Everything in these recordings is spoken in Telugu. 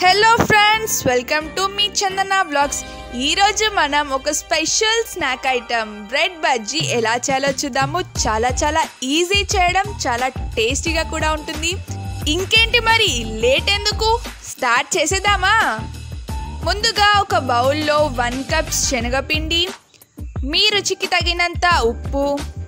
హలో ఫ్రెండ్స్ వెల్కమ్ టు మీ చందన బ్లాగ్స్ ఈరోజు మనం ఒక special snack item bread bajji ఎలా చేయాలో చూద్దాము చాలా చాలా ఈజీ చేయడం చాలా టేస్టీగా కూడా ఉంటుంది ఇంకేంటి మరి లేట్ ఎందుకు స్టార్ట్ చేసేద్దామా ముందుగా ఒక బౌల్లో వన్ కప్స్ శనగపిండి మీ రుచికి తగినంత ఉప్పు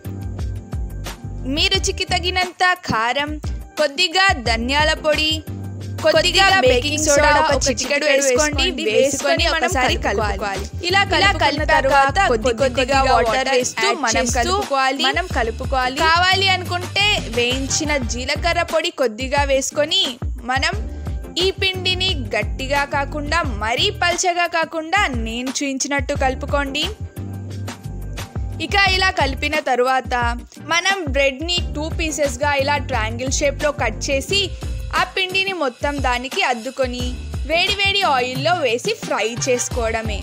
మీ రుచికి తగినంత కారం కొద్దిగా ధనియాల పొడి కొద్దిగా బేకింగ్ సోడా ఒక చిటికెడు వేసుకోండి వేసుకొని ఒకసారి కలుపుకోవాలి ఇలా కలిపిన తర్వాత కొద్ది కొద్దిగా వాటర్ వేస్తూ మనం కలుపుకోవాలి మనం కలుపుకోవాలి కావాలి అనుకుంటే వేయించిన జీలకర్ర పొడి కొద్దిగా వేసుకొని మనం ఈ పిండిని గట్టిగా కాకుండా మరీ పల్చగా కాకుండా నేను చూయించినట్టు కలుపుకోండి ఇక ఇలా కలిపిన తరువాత మనం బ్రెడ్ని టూ పీసెస్గా ఇలా ట్రయాంగిల్ షేప్లో కట్ చేసి ఆ పిండిని మొత్తం దానికి అద్దుకొని వేడి వేడి ఆయిల్లో వేసి ఫ్రై చేసుకోవడమే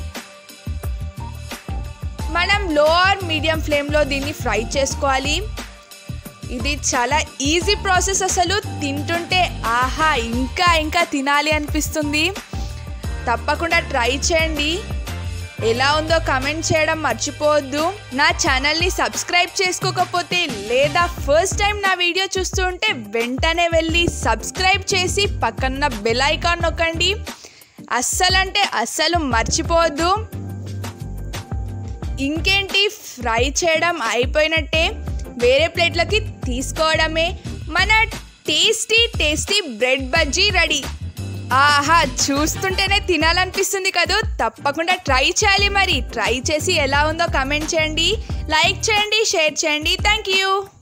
మనం లో ఆర్ మీడియం ఫ్లేమ్లో దీన్ని ఫ్రై చేసుకోవాలి ఇది చాలా ఈజీ ప్రాసెస్ అసలు తింటుంటే ఆహా ఇంకా ఇంకా తినాలి అనిపిస్తుంది తప్పకుండా ట్రై చేయండి ఎలా ఉందో కమెంట్ చేయడం మర్చిపోవద్దు నా ఛానల్ని సబ్స్క్రైబ్ చేసుకోకపోతే లేదా ఫస్ట్ టైం నా వీడియో చూస్తుంటే వెంటనే వెళ్ళి సబ్స్క్రైబ్ చేసి పక్కన బెల్ ఐకాన్ నొక్కండి అస్సలంటే అస్సలు మర్చిపోవద్దు ఇంకేంటి ఫ్రై చేయడం అయిపోయినట్టే వేరే ప్లేట్లకి తీసుకోవడమే మన tasty tasty bread bajji ready ఆహా చూస్తుంటేనే తినాలనిపిస్తుంది కదూ తప్పకుండా ట్రై చేయాలి మరి ట్రై చేసి ఎలా ఉందో కమెంట్ చేయండి లైక్ చేయండి షేర్ చేయండి థ్యాంక్ యూ